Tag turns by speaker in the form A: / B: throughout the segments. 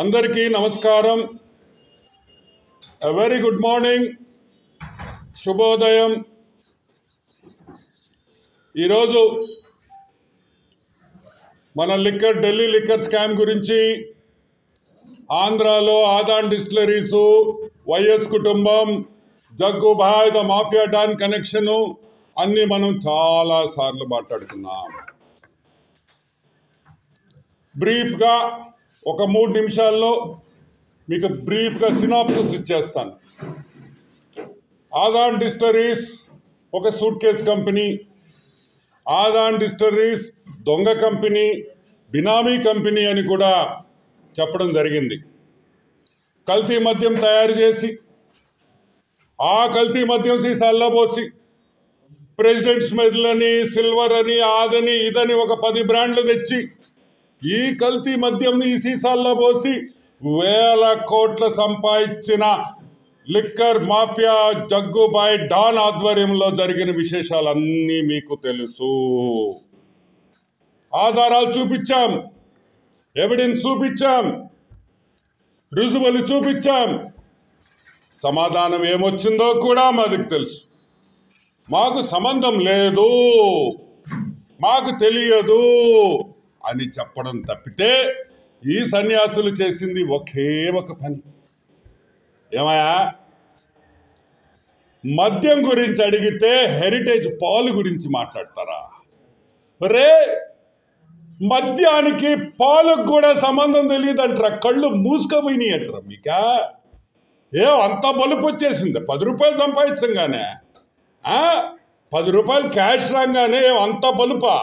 A: అందరికీ నమస్కారం very good morning శుభోదయం ఈరోజు మన లిక్కర్ ఢిల్లీ లిక్కర్ స్కామ్ గురించి ఆంధ్రాలో ఆదాన్ డిస్టిలరీసు వైఎస్ కుటుంబం Jaggubhai the mafia don connection అన్ని మనం చాలా సార్లు మాట్లాడుకున్నాం బ్రీఫ్గా ఒక మూడు నిమిషాల్లో మీకు బ్రీఫ్గా సినాప్సిస్ ఇచ్చేస్తాను ఆదాన్ డిస్టరీస్ ఒక suitcase company Adan distilleries దొంగ కంపెనీ బినామీ కంపెనీ అని కూడా చెప్పడం జరిగింది కల్తీ మద్యం తయారు చేసి ఆ కల్తీ మద్యం సీసాల్లో పోసి ప్రెసిడెంట్ స్మెల్ అని సిల్వర్ అని అదని ఇదని ఒక పది బ్రాండ్లు తెచ్చి ఈ కల్తీ మద్యం ఈ సీసాల్లో పోసి వేల కోట్ల సంపాదించిన లిక్కర్ మాఫియా జగ్గుబాయ్ డాన్ ఆధ్వర్యంలో జరిగిన విశేషాలన్నీ మీకు తెలుసు ఆధారాలు చూపించాం ఎవిడెన్స్ చూపించాం రుజువులు చూపించాం సమాధానం ఏమొచ్చిందో కూడా మాకు తెలుసు మాకు సంబంధం లేదు మాకు తెలియదు అని చెప్పడం తప్పితే ఈ సన్యాసులు చేసింది ఒకే ఒక పని ఏమయ్యా మద్యం గురించి అడిగితే హెరిటేజ్ పాలు గురించి మాట్లాడతారా రే మద్యానికి పాలకు కూడా సంబంధం తెలియదంటారా కళ్ళు మూసుకపోయినాయి అంటారా మీకా ఏ అంత బలుపు వచ్చేసింది పది రూపాయలు సంపాదించంగానే ఆ? పది రూపాయలు క్యాష్ రాగానే ఏం అంత బలుపా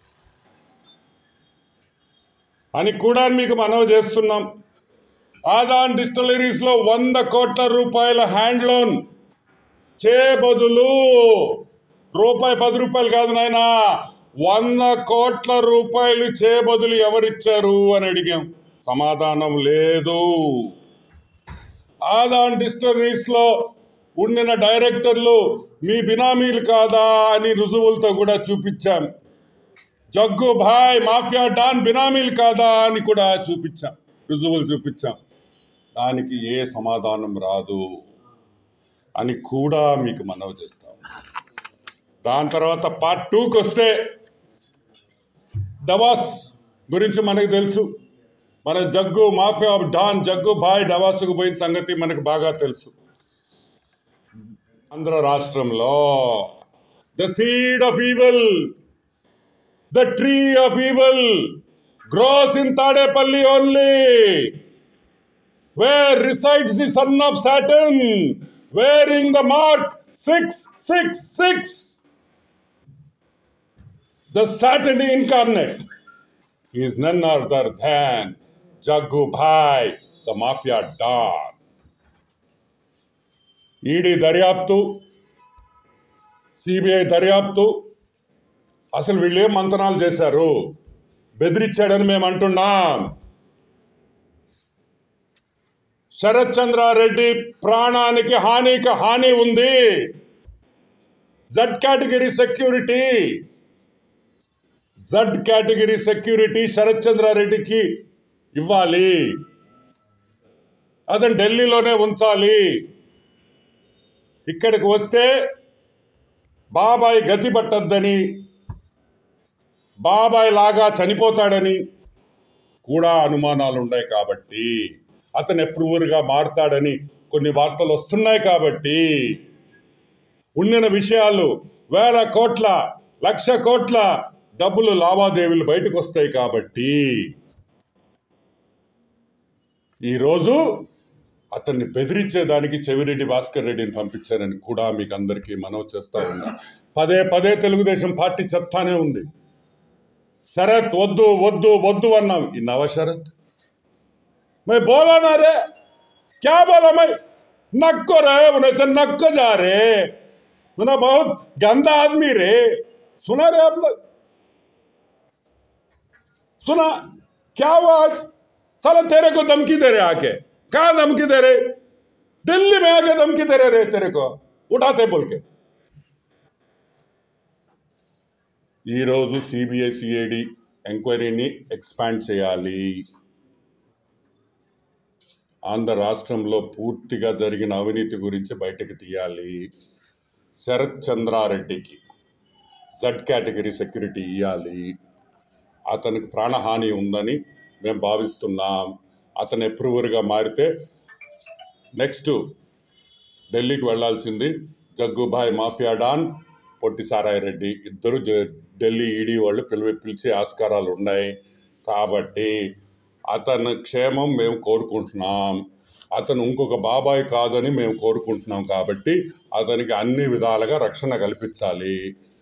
A: అని కూడా మీకు మనవి చేస్తున్నాం ఆదాన్ డిస్టిలరీస్ లో వంద కోట్ల రూపాయల హ్యాండ్ లోన్ చే బదులు రూపాయి పది రూపాయలు కాదు నాయన వంద కోట్ల రూపాయలు చే బదులు ఎవరిచ్చారు అని అడిగాం సమాధానం లేదు ఆదాన్ డిస్టిలరీస్ లో ఉండిన డైరెక్టర్లు మీ బినామీలు కాదా అని రుజువులతో కూడా చూపించాం జగ్గు భాయ్ మాఫియా డాన్ బినామీలు కాదా అని కూడా చూపించాం రుజువులు చూపించాం దానికి ఏ సమాధానం రాదు అని కూడా మీకు మనవి చేస్తాం దాని తర్వాత పార్ట్ టూకి వస్తే డవాస్ గురించి మనకు తెలుసు మన జగ్గు మాఫియా డాన్ జగ్గు భాయ్ డవాసుకు పోయిన సంగతి మనకు బాగా తెలుసు ఆంధ్ర రాష్ట్రంలో the seed of evil The tree of evil grows in Tadepalli only, where resides the son of Saturn, wearing the mark 666. The Saturn incarnate is none other than Jaggu Bhai, the Mafia Don. ED దర్యాప్తు CBI దర్యాప్తు అసలు వీళ్ళు ఏం మంతనాలు చేశారు బెదిరించాడని మేము అంటున్నాం శరత్ చంద్రారెడ్డి ప్రాణానికి హానికి హాని ఉంది Z category security Z category security Sharath చంద్రారెడ్డికి ఇవ్వాలి అతను ఢిల్లీలోనే ఉంచాలి ఇక్కడికి వస్తే బాబాయ్ గతి పట్టద్దని బాబాయ్ లాగా చనిపోతాడని కూడా అనుమానాలు ఉన్నాయి కాబట్టి అతను అప్రూవర్గా మారుతాడని కొన్ని వార్తలు వస్తున్నాయి కాబట్టి ఉండిన విషయాలు వేల కోట్ల లక్ష కోట్ల డబ్బులు లావాదేవీలు బయటకు వస్తాయి కాబట్టి ఈరోజు అతన్ని బెదిరించేదానికి చెవిరెడ్డి భాస్కర్ రెడ్డిని పంపించారని కూడా మీకు అందరికీ మనవి చేస్తా ఉన్నా పదే పదే తెలుగుదేశం పార్టీ చెప్తానే ఉంది शरत वद्दू वद्दू वद्दू वरना नवा शरत मैं बोला ना रे क्या बोला मैं नक्को रहे उन्हें से नक्को जा रहे सुना बहुत गंदा आदमी रे सुना रे आप लोग सुना क्या हुआ आज साला तेरे को धमकी दे रहे आके कहा धमकी दे रहे दिल्ली में आके धमकी दे रहे रे तेरे को उठाते बोल के ఈరోజు సిబిఐ సిఐడి ఎంక్వైరీని ఎక్స్పాండ్ చేయాలి ఆంధ్ర రాష్ట్రంలో పూర్తిగా జరిగిన అవినీతి గురించి బయటకు తీయాలి శరత్ చంద్రారెడ్డికి జడ్ కేటగిరీ సెక్యూరిటీ ఇవ్వాలి అతనికి ప్రాణహాని ఉందని మేము భావిస్తున్నాం అతను అప్రూవర్గా మారితే నెక్స్ట్ ఢిల్లీకి వెళ్ళాల్సింది జగ్గుభాయ్ మాఫియా డాన్ పొట్టి సారాయి రెడ్డి ఇద్దరు జ- ఢిల్లీ ఈడీ వాళ్ళు పిలివి పిలిచే ఆస్కారాలు ఉన్నాయి కాబట్టి అతని క్షేమం మేము కోరుకుంటున్నాం అతను ఇంకొక బాబాయ్ కాదని మేము కోరుకుంటున్నాం కాబట్టి అతనికి అన్ని విధాలుగా రక్షణ కల్పించాలి